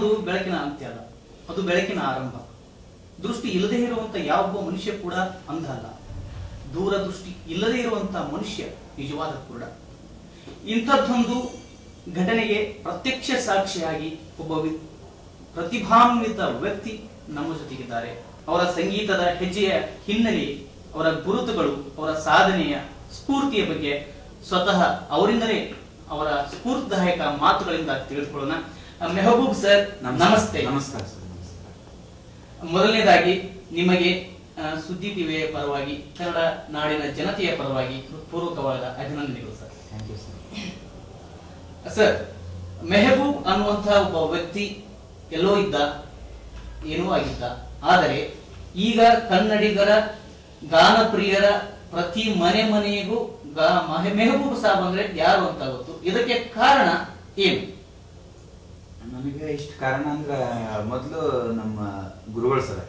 ಅದು ಬೆಳಕಿನ ಅಂತ್ಯ ಅಲ್ಲ ಅದು ಬೆಳಕಿನ ಆರಂಭ ದೃಷ್ಟಿ ಇಲ್ಲದೆ ಇರುವಂತ ಯಾವೊಬ್ಬ ಮನುಷ್ಯ ಕೂಡ ಅಂಧ ಅಲ್ಲ ದೂರದೃಷ್ಟಿ ಇಲ್ಲದೆ ಇರುವಂತ ಮನುಷ್ಯ ನಿಜವಾದ ಕುರುಡ ಇಂಥದ್ದೊಂದು ಘಟನೆಗೆ ಪ್ರತ್ಯಕ್ಷ ಸಾಕ್ಷಿಯಾಗಿ ಒಬ್ಬ ವಿ- ಪ್ರತಿಭಾನ್ವಿತ ವ್ಯಕ್ತಿ ನಮ್ಮ ಜೊತೆಗಿದ್ದಾರೆ ಅವರ ಸಂಗೀತದ ಹೆಜ್ಜೆಯ ಹಿನ್ನೆಲೆ ಅವರ ಗುರುತುಗಳು ಅವರ ಸಾಧನೆಯ ಸ್ಫೂರ್ತಿಯ ಬಗ್ಗೆ ಸ್ವತಃ ಅವರಿಂದಲೇ ಅವರ ಸ್ಫೂರ್ತಿದಾಯಕ ಮಾತುಗಳಿಂದ ತಿಳಿದುಕೊಳ್ಳೋಣ ಮೆಹಬೂಬ್ ಸರ್ ನಮಸ್ತೆ ನಮಸ್ಕಾರ ಸರ್ ನಮಸ್ಕಾರ ಮೊದಲನೇದಾಗಿ ನಿಮಗೆ ಆ, ಸುದ್ದಿ ಟಿವಿಯ ಪರವಾಗಿ ಕನ್ನಡ ನಾಡಿನ ಜನತೆಯ ಪರವಾಗಿ ಪೂರ್ವಕವಾದ ಅಭಿನಂದನೆಗಳು sir thank you sir sir Mehboob ಅನ್ನುವಂತಹ ಒಬ್ಬ ವ್ಯಕ್ತಿ ಎಲ್ಲೋ ಇದ್ದ ಏನೋ ಆಗಿದ್ದ ಆದರೆ ಈಗ ಕನ್ನಡಿಗರ ಗಾನಪ್ರಿಯರ ಪ್ರತಿ ಮನೆ ಮನೆಗೂ ಗಾ- ಮಹೆ- ಮೆಹಬೂಬ್ ಸಾಬ್ ಅಂದ್ರೆ ಯಾರು ಅಂತ ಗೊತ್ತು ಇದಕ್ಕೆ ಕಾರಣ ಏನು ನನಗೆ ಇಷ್ಟು ಕಾರಣ ಅಂದ್ರೆ ಮೊದಲು ನಮ್ಮ ಗುರುಗಳು ಸರ್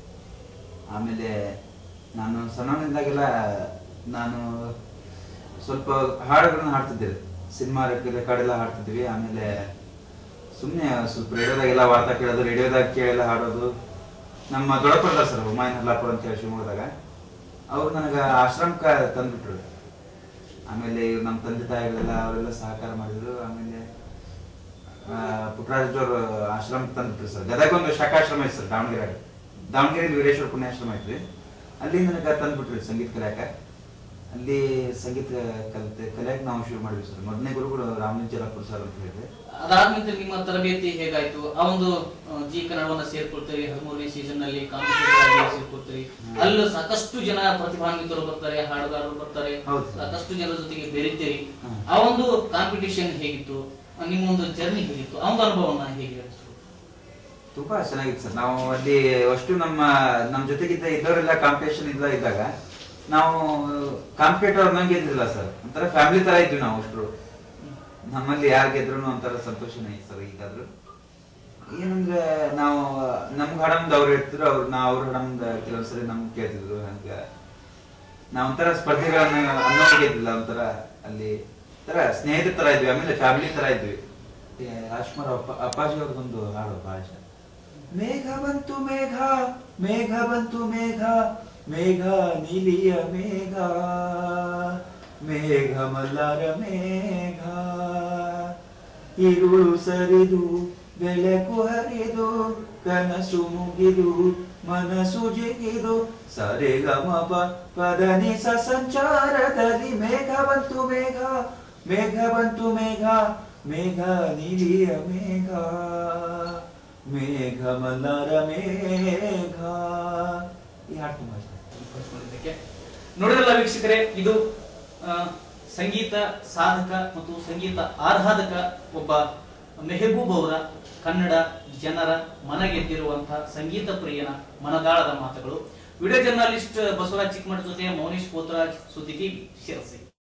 ಆಮೇಲೆ ನಾನು ಸಣ್ಣವನಿದ್ದಾಗೆಲ್ಲ ನಾನು ಸ್ವಲ್ಪ ಹಾಡುಗಳನ್ನ ಹಾಡ್ತಿದ್ದೆ ಸಿನಿಮಾ ರೆಕಾರ್ಡ್ ಎಲ್ಲ ಹಾಡ್ತಿದ್ವಿ ಆಮೇಲೆ ಸುಮ್ಮನೆ ಸ್ವಲ್ಪ ರೇಡಿಯೋದಾಗೆಲ್ಲ ವಾರ್ತಾ ಕೇಳೋದು ರೇಡಿಯೋದಾಗ ಕೇಳೆಲ್ಲ ಹಾಡೋದು ನಮ್ಮ ದೊಡ್ಡಪ್ಪರ ಸರ್ ಹುಮಾಯೂನ್ ಹಲ್ಲಾಪುರ ಅಂತ ಹೇಳಿ ಶಿವಮೊಗ್ಗದಾಗ ಅವ್ರು ನನಗೆ ಆಶ್ರಮಕ್ಕೆ ತಂದ್ಬಿಟ್ರು ಆಮೇಲೆ ಇವ್ರು ನಮ್ಮ ತಂದೆ ತಾಯಿಗಳೆಲ್ಲ ಅವರೆಲ್ಲ ಸಹಕಾರ ಮಾಡಿದ್ರು ಆಮೇಲೆ ಆ, ಪುಟ್ಟರಾಜ್ ಅವ್ರ ಆಶ್ರಮ ತಂದ್ಬಿಟ್ರು ಸರ್ ಗದಗ ಒಂದು ಶಾಖಾಶ್ರಮ ಐತೆ ಸರ್ ದಾವಣಗೆರೆ ದಾವಣಗೆರೆ ವೀರೇಶ್ವರ ಪುಣ್ಯಾಶ್ರಮ ಐತ್ರಿ ಅಲ್ಲಿ ನನಗೆ ತಂದ್ಬಿಟ್ರಿ ಸಂಗೀತ ಕಲಿಯಾಕ ಅಲ್ಲಿ ಸಂಗೀತ ಕಲಿತೆ ಕಲಿಯಾಕ ನಾವು ಶುರು ಮಾಡಿದ್ವಿ ಸರ್ ಮೊದಲನೇ ಗುರುಗಳು ರಾಮಲಿಂಗರಾಪುರ ಸರ್ ಅಂತ ಹೇಳಿದ್ರೆ ಅದಾದ್ಮೇಲೆ ನಿಮ್ಮ ತರಬೇತಿ ಹೇಗಾಯ್ತು ಆ ಒಂದು ಆ, ಜಿ ಕನ್ನಡವನ್ನ ಸೇರ್ಕೊಳ್ತೀರಿ ಹದಿಮೂರನೇ ಸೀಸನ್ ನಲ್ಲಿ ಕಾಂಪಿಟೇಟಿವ್ ಸೇರ್ಕೊಳ್ತೀರಿ ಅಲ್ಲೂ ಸಾಕಷ್ಟು ಜನ ಪ್ರತಿಭಾನ್ವಿತರು ಬರ್ತಾರೆ ಹಾಡುಗಾರರು ಬರ್ತಾರೆ ಹೌದು. ಸಾಕಷ್ಟು ಜನರ ಜೊತೆಗೆ ಬೆರೀತೀರಿ ಹ್ಮ್. ಆ ಒಂದು ಕಾಂಪಿಟಿಷನ್ ಹೇಗಿತ್ತು ಆ, ನಿಮ್ಮ ಒಂದು ಜರ್ನಿ ಹೇಗಿತ್ತು ಆ ಒಂದು ಅನುಭವನ ಹೇಗೆ ಹೇಳ್ತೀರಿ? ತುಂಬಾ ಚೆನ್ನಾಗಿತ್ತು ಸರ್ ನಾವು ಅಲ್ಲಿ ಅಷ್ಟು ನಮ್ಮ ನಮ್ಮ ಜೊತೆಗಿದ್ದ ಇದ್ದವರೆಲ್ಲ ಕಾಂಪಿಟೇಷನ್ ಇಲ್ಲ ಇದ್ದಾಗ ನಾವು ಕಾಂಪಿಟೇಟರ್ ಅನ್ನಂಗೆ ಇದ್ದಿಲ್ಲ ಸರ್ ಒಂಥರ ಫ್ಯಾಮಿಲಿ ತರ ಇದ್ವಿ ನಾವು ಅಷ್ಟರು ನಮ್ಮಲ್ಲಿ ಯಾರು ಗೆದ್ರು ಒಂಥರ ಸಂತೋಷನೇ ಇತ್ತು ಸರ್ ಈಗಾದ್ರು ಏನಂದ್ರೆ ನಾವು ನಮ್ಗೆ ಹಡಮ್ದು ಅವ್ರು ಇರ್ತಿದ್ರು ಅವ್ರು ನಾ ಅವ್ರ ಹಡಮ್ದ ಕೆಲವೊಂದ್ಸರಿ ನಮ್ಗೆ ಕೇಳ್ತಿದ್ರು ಹಂಗ ನಾವ್ ಒಂಥರ ಸ್ಪರ್ಧೆಗಳನ್ನ ಅನ್ನೋರಿಗೆ ಇದ್ದಿಲ್ಲ ಒಂಥರ ಅಲ್ಲಿ ತರ ಸ್ನೇಹಿತರ ತರ ಇದ್ವಿ ಆಮೇಲೆ ಫ್ಯಾಮಿಲಿ ತರ ಇದ್ವಿ ಏ, ರಾಜ್ಕುಮಾರ್ ಅಪ್ಪ ಅಪ್ಪಾಜಿ ಅವ್ರದ್ದೊಂದು ಹಾಡು ಭಾಳ ಇಷ್ಟ ಮೇಘ ಬಂತು ಮೇಘ ಮೇಘ ಬಂತು ಮೇಘ ಮೇಘ ನೀಲಿಯ ಮೇಘ ಮೇಘ ಮಲ್ಲರ ಮೇಘ ಇರುಳು ಸರಿದು ಬೆಳಕು ಹರಿದು ಕನಸು ಮುಗಿದು ಮನಸ್ಸು ಜಿಗಿದು ಸರೆ ಗಮಪ ಪದನಿ ಸ ಸಂಚಾರದಲ್ಲಿ ಮೇಘ ಬಂತು ಮೇಘ ಮೇಘ ಬಂತು ಮೇಘ ಮೇಘ ನೀಲಿಯ ಮೇಘ ಮೇಘ ಮಲ್ಲರ ಮೇಘ ಈ ಹಾಡು ತುಂಬಾ ಇಷ್ಟ ಕಲ್ತ್ಕೊಂಡಿದ್ದಕ್ಕೆ. ನೋಡಿದ್ರಲ್ಲ ವೀಕ್ಷಕರೇ ಇದು ಆ, ಸಂಗೀತ ಸಾಧಕ ಮತ್ತು ಸಂಗೀತ ಆರಾಧಕ ಒಬ್ಬ ಮೆಹಬೂಬ್ ಅವರ ಕನ್ನಡ ಜನರ ಮನ ಗೆದ್ದಿರುವಂತಹ ಸಂಗೀತ ಪ್ರಿಯನ ಮನದಾಳದ ಮಾತುಗಳು ವಿಡಿಯೋ ಜರ್ನಲಿಸ್ಟ್ ಬಸವರಾಜ್ ಚಿಕ್ಕಮಠ ಜೊತೆ ಮೌನೇಶ್ ಪೋತರಾಜ್ ಸುದ್ದಿ ಟಿವಿ ಶಿರಸಿ